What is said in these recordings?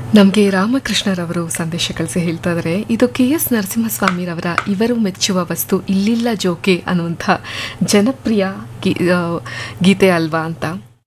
ನಮಗೆ ರಾಮಕೃಷ್ಣರವರು ಸಂದೇಶ ಕಳಿಸಿ ಹೇಳ್ತಾ ಇದ್ದಾರೆ ಇದು ಕೆ ಎಸ್ ನರಸಿಂಹಸ್ವಾಮಿರವರ ಇವರು ಮೆಚ್ಚುವ ವಸ್ತು ಇಲ್ಲಿಲ್ಲ ಜೋಕೆ ಅನ್ನುವಂಥ ಜನಪ್ರಿಯ ಗೀ ಆ, ಗೀತೆ ಅಲ್ವಾ ಅಂತ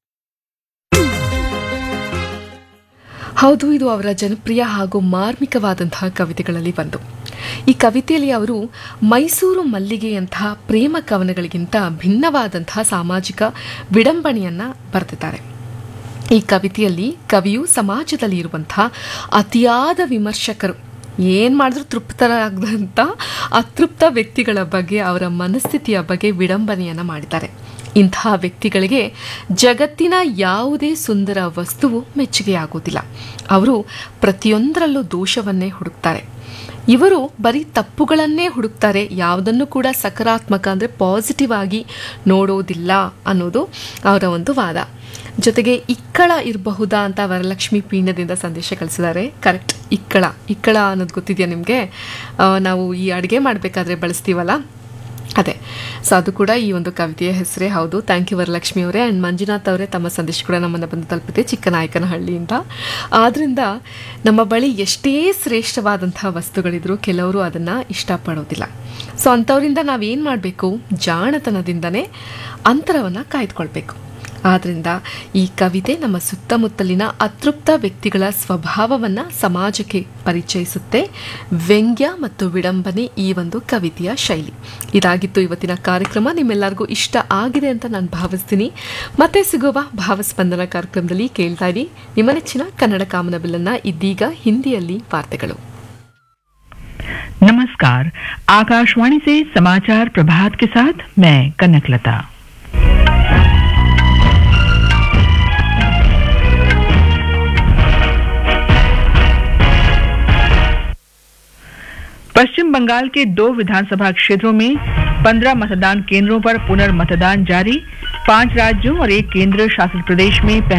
ಹೌದು ಇದು ಅವರ ಜನಪ್ರಿಯ ಹಾಗೂ ಮಾರ್ಮಿಕವಾದಂತಹ ಕವಿತೆಗಳಲ್ಲಿ ಒಂದು ಈ ಕವಿತೆಯಲ್ಲಿ ಅವರು ಮೈಸೂರು ಮಲ್ಲಿಗೆಯಂತಹ ಪ್ರೇಮ ಕವನಗಳಿಗಿಂತ ಭಿನ್ನವಾದಂತಹ ಸಾಮಾಜಿಕ ವಿಡಂಬನೆಯನ್ನ ಬರೆದಿದ್ದಾರೆ ಈ ಕವಿತೆಯಲ್ಲಿ ಕವಿಯು ಸಮಾಜದಲ್ಲಿ ಇರುವಂತಹ ಅತಿಯಾದ ವಿಮರ್ಶಕರು ಏನು ಮಾಡಿದ್ರೂ ತೃಪ್ತರಾಗದಂಥ ಅತೃಪ್ತ ವ್ಯಕ್ತಿಗಳ ಬಗ್ಗೆ ಅವರ ಮನಸ್ಥಿತಿಯ ಬಗ್ಗೆ ವಿಡಂಬನೆಯನ್ನು ಮಾಡಿದ್ದಾರೆ ಇಂತಹ ವ್ಯಕ್ತಿಗಳಿಗೆ ಜಗತ್ತಿನ ಯಾವುದೇ ಸುಂದರ ವಸ್ತುವು ಮೆಚ್ಚುಗೆಯಾಗುವುದಿಲ್ಲ ಅವರು ಪ್ರತಿಯೊಂದರಲ್ಲೂ ದೋಷವನ್ನೇ ಹುಡುಕ್ತಾರೆ ಇವರು ಬರೀ ತಪ್ಪುಗಳನ್ನೇ ಹುಡುಕ್ತಾರೆ ಯಾವುದನ್ನು ಕೂಡ ಸಕಾರಾತ್ಮಕ ಅಂದರೆ ಪಾಸಿಟಿವ್ ಆಗಿ ನೋಡೋದಿಲ್ಲ ಅನ್ನೋದು ಅವರ ಒಂದು ವಾದ ಜೊತೆಗೆ ಇಕ್ಕಳ ಇರಬಹುದಾ ಅಂತ ವರಲಕ್ಷ್ಮಿ ಪೀಣ್ಯದಿಂದ ಸಂದೇಶ ಕಳಿಸಿದ್ದಾರೆ ಕರೆಕ್ಟ್ ಇಕ್ಕಳ ಇಕ್ಕಳ ಅನ್ನೋದು ಗೊತ್ತಿದೆಯಾ ನಿಮಗೆ ನಾವು ಈ ಅಡುಗೆ ಮಾಡಬೇಕಾದ್ರೆ ಬಳಸ್ತೀವಲ್ಲ ಅದೇ ಸೊ ಅದು ಕೂಡ ಈ ಒಂದು ಕವಿತೆಯ ಹೆಸರೇ ಹೌದು ಥ್ಯಾಂಕ್ ಯು ವರಲಕ್ಷ್ಮಿ ಅವರೇ ಆ್ಯಂಡ್ ಮಂಜುನಾಥ್ ಅವರೇ ತಮ್ಮ ಸಂದೇಶ ಕೂಡ ನಮ್ಮನ್ನು ಬಂದು ತಲುಪಿದೆ ಚಿಕ್ಕನಾಯಕನಹಳ್ಳಿಯಿಂದ ಆದ್ದರಿಂದ ನಮ್ಮ ಬಳಿ ಎಷ್ಟೇ ಶ್ರೇಷ್ಠವಾದಂತಹ ವಸ್ತುಗಳಿದ್ರೂ ಕೆಲವರು ಅದನ್ನು ಇಷ್ಟಪಡೋದಿಲ್ಲ ಸೊ ಅಂಥವರಿಂದ ನಾವೇನು ಮಾಡಬೇಕು ಜಾಣತನದಿಂದನೇ ಅಂತರವನ್ನು ಕಾಯ್ದುಕೊಳ್ಬೇಕು ಆದ್ದರಿಂದ ಈ ಕವಿತೆ ನಮ್ಮ ಸುತ್ತಮುತ್ತಲಿನ ಅತೃಪ್ತ ವ್ಯಕ್ತಿಗಳ ಸ್ವಭಾವವನ್ನು ಸಮಾಜಕ್ಕೆ ಪರಿಚಯಿಸುತ್ತೆ ವ್ಯಂಗ್ಯ ಮತ್ತು ವಿಡಂಬನೆ ಈ ಒಂದು ಕವಿತೆಯ ಶೈಲಿ ಇದಾಗಿತ್ತು ಇವತ್ತಿನ ಕಾರ್ಯಕ್ರಮ ನಿಮ್ಮೆಲ್ಲರಿಗೂ ಇಷ್ಟ ಆಗಿದೆ ಅಂತ ನಾನು ಭಾವಿಸ್ತೀನಿ ಮತ್ತೆ ಸಿಗುವ ಭಾವಸ್ಪಂದನ ಕಾರ್ಯಕ್ರಮದಲ್ಲಿ ಕೇಳ್ತಾ ಇರಿ ನಿಮ್ಮ ನೆಚ್ಚಿನ ಕನ್ನಡ ಕಾಮನಬಿಲ್ಲನ್ನ ಇದೀಗ ಹಿಂದಿಯಲ್ಲಿ ವಾರ್ತೆಗಳು नमस्कार आकाशवाणी से समाचार प्रभात के साथ मैं कनकलता पश्चिम बंगाल के दो विधानसभा क्षेत्रों में पंद्रह मतदान केंद्रों पर पुनर्मतदान जारी पांच राज्यों और एक केंद्र शासित प्रदेश में पहले